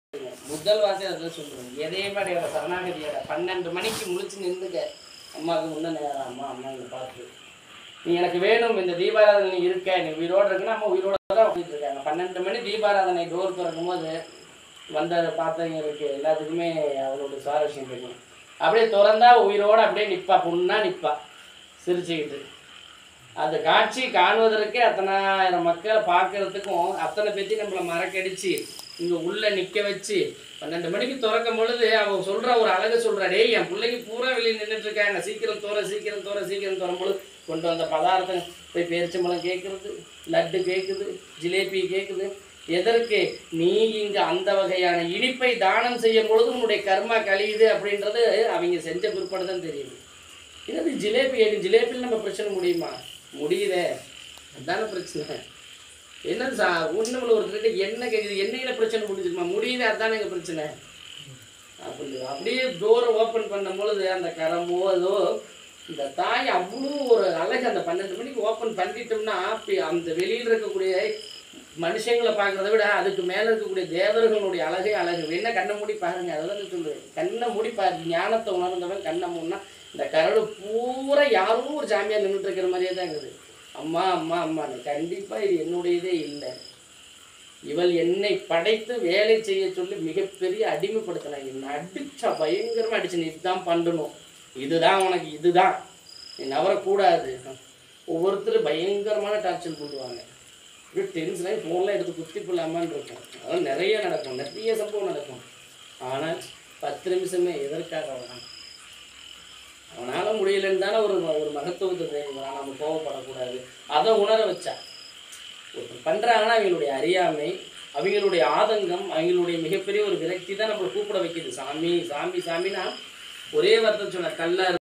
முதல் வாசம் அதான் சொல்லுவேன் எதையுமே அடையாத சரணாகதியோட பன்னெண்டு மணிக்கு முழிச்சு நின்றுக்க அம்மாவுக்கு முன்ன நேரம் அம்மா அம்மா இங்கே பார்த்து நீ எனக்கு வேணும் இந்த தீபாராதனை நீ இருக்க நீ உயிரோடு இருக்குன்னா அம்மா உயிரோட தான் உட்காந்துட்டு இருக்காங்க பன்னெண்டு மணி தீபாராதனை டோர் திறக்கும் போது வந்த பார்த்தவங்களுக்கு எல்லாத்துக்குமே அவளோட சுவாரஸ்யம் தெரியும் அப்படியே திறந்தா உயிரோட அப்படியே நிற்பா பொண்ணா நிற்பா சிரிச்சுக்கிட்டு அந்த காட்சி காணுவதற்கே அத்தனாயிரம் மக்களை பார்க்கறதுக்கும் அத்தனை பேத்தி நம்மளை மறக்கடிச்சு இங்க உள்ள நிக்க வச்சு பன்னெண்டு மணிக்கு திறக்கும் பொழுது அவன் சொல்ற ஒரு அழகு சொல்றா டேய் என் பிள்ளைக்கு பூரா வெளியே நின்றுட்டு இருக்காங்க சீக்கிரம் தோற சீக்கிரம் தோற சீக்கிரம் தோறும் பொழுது கொண்டு வந்த பதார்த்தம் போய் பேரிச்சம்பழம் கேட்குறது லட்டு கேட்குது ஜிலேபி கேட்குது எதற்கு நீ இங்க அந்த வகையான இனிப்பை தானம் செய்யும் பொழுது உன்னுடைய கர்மா கழியுது அப்படின்றது அவங்க செஞ்ச பிற்பாடு தான் தெரியுது என்னது ஜிலேபி கேட்கு ஜிலேபியில் நம்ம பிரச்சனை முடியுமா முடியுதே அதான பிரச்சனை என்னது சா ஒன்றும் ஒருத்தர்கிட்ட என்ன கேட்குது என்னையில பிரச்சனை முடிஞ்சிருமா முடியுது அதுதானே எங்கள் பிரச்சனை அப்படி அப்படியே டோரை ஓப்பன் பண்ணும் பொழுது அந்த கரமோ ஏதோ இந்த தாய் அவ்வளோ ஒரு அழகு அந்த பன்னெண்டு மணிக்கு ஓப்பன் பண்ணிட்டோம்னா அப்படி அந்த வெளியில் இருக்கக்கூடிய மனுஷங்களை பார்க்கறத விட அதுக்கு மேலே இருக்கக்கூடிய தேவர்களுடைய அழகே அழகு வேணா கண்ணை மூடி பாருங்க அதான் சொல்லுவேன் கண்ணை மூடி பாரு ஞானத்தை உணர்ந்தவன் கண்ணை மூடினா இந்த கரடு பூரா யாரோ ஒரு சாமியார் நின்றுட்டு இருக்கிற மாதிரியே தான் இருக்குது அம்மா அம்மா அம்மான்னு கண்டிப்பாக இது என்னுடையதே இல்லை இவள் என்னை படைத்து வேலை செய்ய சொல்லி மிகப்பெரிய அடிமைப்படுத்தினாங்க என்னை அடிச்சா பயங்கரமா அடிச்சு நீ இதுதான் பண்ணணும் இதுதான் உனக்கு இதுதான் நீ நவரக்கூடாது ஒவ்வொருத்தரும் பயங்கரமான டார்ச்சர் பண்ணுவாங்க இப்படி டென்ஷன் ஆகி ஃபோன்லாம் எடுத்து குத்தி போடலாமான்னு இருக்கும் அதெல்லாம் நிறைய நடக்கும் நிறைய சம்பவம் நடக்கும் ஆனால் பத்து நிமிஷமே எதற்காக அவன் அவனால முடியலன்னு தானே ஒரு ஒரு மகத்துவத்தை தெரியுங்கிறான் நம்ம கோவப்படக்கூடாது அதை உணர வச்சா ஒருத்தர் பண்றாங்கன்னா அவங்களுடைய அறியாமை அவங்களுடைய ஆதங்கம் அவங்களுடைய மிகப்பெரிய ஒரு விரக்தி தான் நம்மளை கூப்பிட வைக்குது சாமி சாமி சாமினா ஒரே வார்த்தை சொன்ன கல்லா